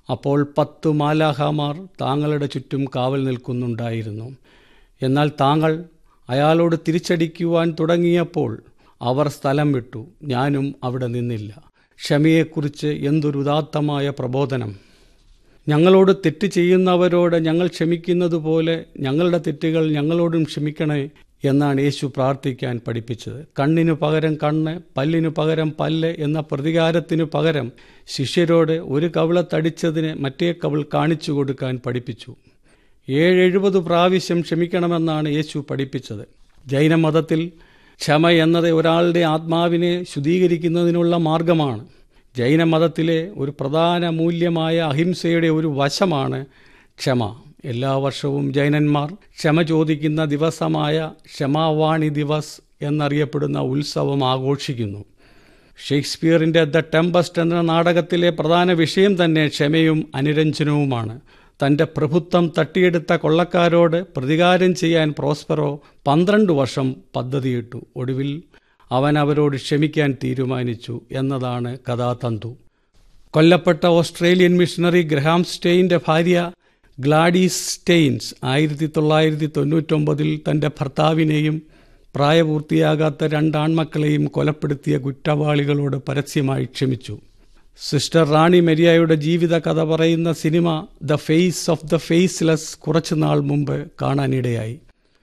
അപ്പോൾ പത്ത് മാലാഹമാർ താങ്കളുടെ ചുറ്റും കാവൽ നിൽക്കുന്നുണ്ടായിരുന്നു എന്നാൽ താങ്കൾ അയാളോട് തിരിച്ചടിക്കുവാൻ തുടങ്ങിയപ്പോൾ അവർ സ്ഥലം വിട്ടു ഞാനും അവിടെ നിന്നില്ല ക്ഷമയെക്കുറിച്ച് എന്തൊരു ഉദാത്തമായ പ്രബോധനം ഞങ്ങളോട് തെറ്റ് ചെയ്യുന്നവരോട് ഞങ്ങൾ ക്ഷമിക്കുന്നത് പോലെ ഞങ്ങളുടെ തെറ്റുകൾ ഞങ്ങളോടും ക്ഷമിക്കണേ എന്നാണ് യേശു പ്രാർത്ഥിക്കാൻ പഠിപ്പിച്ചത് കണ്ണിനു പകരം കണ്ണ് പല്ലിനു പകരം പല്ല് എന്ന പ്രതികാരത്തിനു പകരം ശിഷ്യരോട് ഒരു കവിളത്തടിച്ചതിന് മറ്റേ കവിൾ കാണിച്ചു കൊടുക്കാൻ പഠിപ്പിച്ചു ഏഴെഴുപത് പ്രാവശ്യം ക്ഷമിക്കണമെന്നാണ് യേശു പഠിപ്പിച്ചത് ജൈനമതത്തിൽ ക്ഷമ എന്നത് ഒരാളുടെ ആത്മാവിനെ ശുദ്ധീകരിക്കുന്നതിനുള്ള മാർഗമാണ് ജൈനമതത്തിലെ ഒരു പ്രധാന മൂല്യമായ അഹിംസയുടെ ഒരു വശമാണ് ക്ഷമ എല്ലാ വർഷവും ജൈനന്മാർ ക്ഷമ ചോദിക്കുന്ന ദിവസമായ ക്ഷമാവാണി ദിവസ് എന്നറിയപ്പെടുന്ന ഉത്സവം ആഘോഷിക്കുന്നു ഷേക്സ്പിയറിൻ്റെ ദ ടെമ്പസ്റ്റ് എന്ന നാടകത്തിലെ പ്രധാന വിഷയം തന്നെ ക്ഷമയും അനുരഞ്ജനവുമാണ് തൻ്റെ പ്രഭുത്വം തട്ടിയെടുത്ത കൊള്ളക്കാരോട് പ്രതികാരം ചെയ്യാൻ പ്രോസ്പെറോ പന്ത്രണ്ട് വർഷം പദ്ധതിയിട്ടു ഒടുവിൽ അവൻ അവരോട് ക്ഷമിക്കാൻ തീരുമാനിച്ചു എന്നതാണ് കഥാതന്തു കൊല്ലപ്പെട്ട ഓസ്ട്രേലിയൻ മിഷണറി ഗ്രഹാം സ്റ്റെയിൻ്റെ ഭാര്യ ഗ്ലാഡീസ് സ്റ്റെയിൻസ് ആയിരത്തി തൊള്ളായിരത്തി തൊണ്ണൂറ്റൊമ്പതിൽ തൻ്റെ ഭർത്താവിനെയും പ്രായപൂർത്തിയാകാത്ത രണ്ടാൺമക്കളെയും കൊലപ്പെടുത്തിയ കുറ്റവാളികളോട് പരസ്യമായി ക്ഷമിച്ചു സിസ്റ്റർ റാണി മെരിയായുടെ ജീവിത കഥ പറയുന്ന cinema the face of the faceless കുറച്ചുനാൾ മുമ്പ് കാണാനിടയായി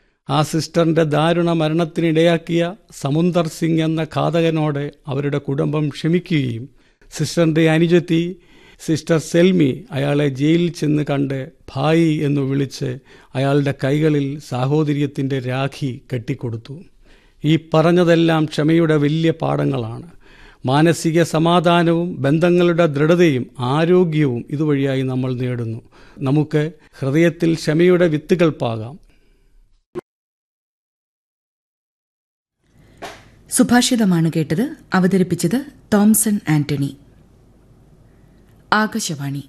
ആ സിസ്റ്ററിന്റെ ദാരുണ മരണത്തിനിടയാക്കിയ സമുന്ദർ സിംഗ് എന്ന ഘാതകനോട് അവരുടെ കുടുംബം ക്ഷമിക്കുകയും സിസ്റ്ററിന്റെ അനുജത്തി സിസ്റ്റർ സെൽമി അയാളെ ജയിലിൽ ചെന്ന് കണ്ട് ഭായി എന്ന് വിളിച്ച് അയാളുടെ കൈകളിൽ സാഹോദര്യത്തിന്റെ രാഖി കെട്ടിക്കൊടുത്തു ഈ പറഞ്ഞതെല്ലാം ക്ഷമയുടെ വലിയ പാഠങ്ങളാണ് മാനസിക സമാധാനവും ബന്ധങ്ങളുടെ ദൃഢതയും ആരോഗ്യവും ഇതുവഴിയായി നമ്മൾ നേടുന്നു നമുക്ക് ഹൃദയത്തിൽ ക്ഷമയുടെ വിത്തുകൾ പാകാം സുഭാഷിതമാണ് കേട്ടത് അവതരിപ്പിച്ചത് തോംസൺ ആന്റണി ആകാശവാണി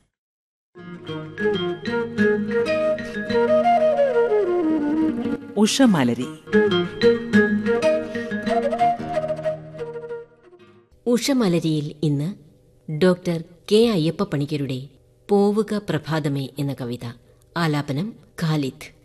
ഉഷമലരി ഉഷമലരിയിൽ ഇന്ന് ഡോക്ടർ കെ അയ്യപ്പ പണിക്കരുടെ പോവുക പ്രഭാതമേ എന്ന കവിത ആലാപനം ഖാലിദ്